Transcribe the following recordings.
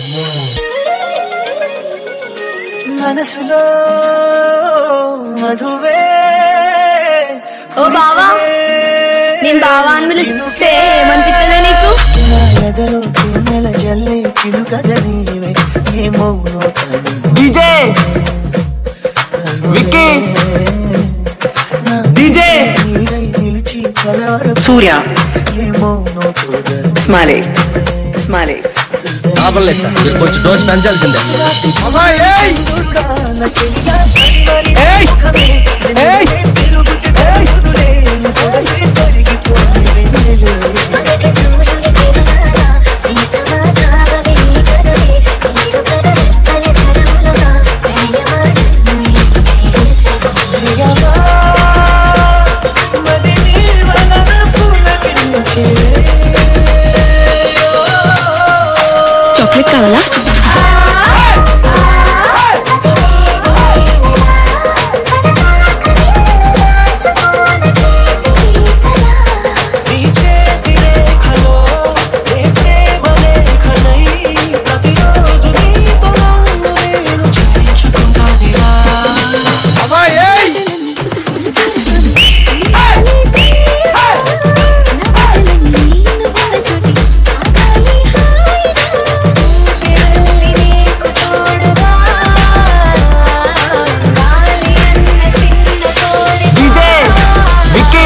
మనసులో మధువే ఓ బావా నేను బావా అని పిలిస్తే ఏమనిపిస్తుంది నీకు నా ఎదలో తేనెల జల్లే చిలుకగ నీవే ఏమవునో కానీ డీజే విక్కీ డీజే నీడై నిలిచి కలవర సూర్య ఏమవునో తోదర స్మాలే స్మాలే లాభం లేదు సార్ మీరు కొంచెం డోస్ పెంచాల్సిందే చాక్లెట్ కావాలా డీజే విక్కీ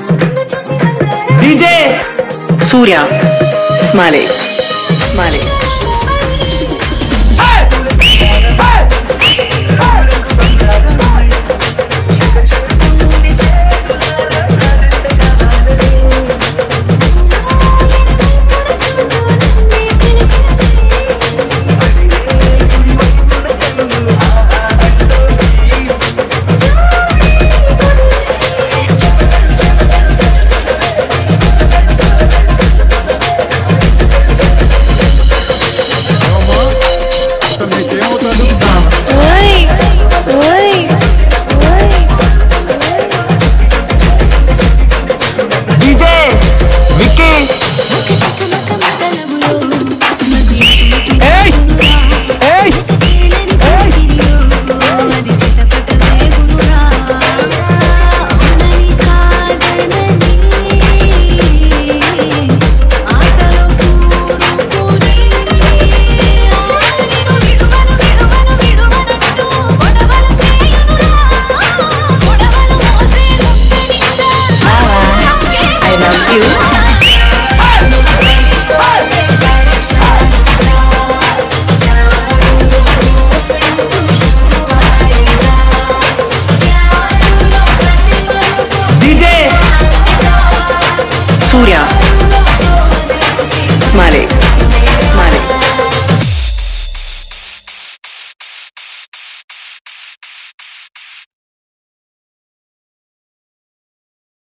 డీజే సూర్య స్మాలే స్మాలే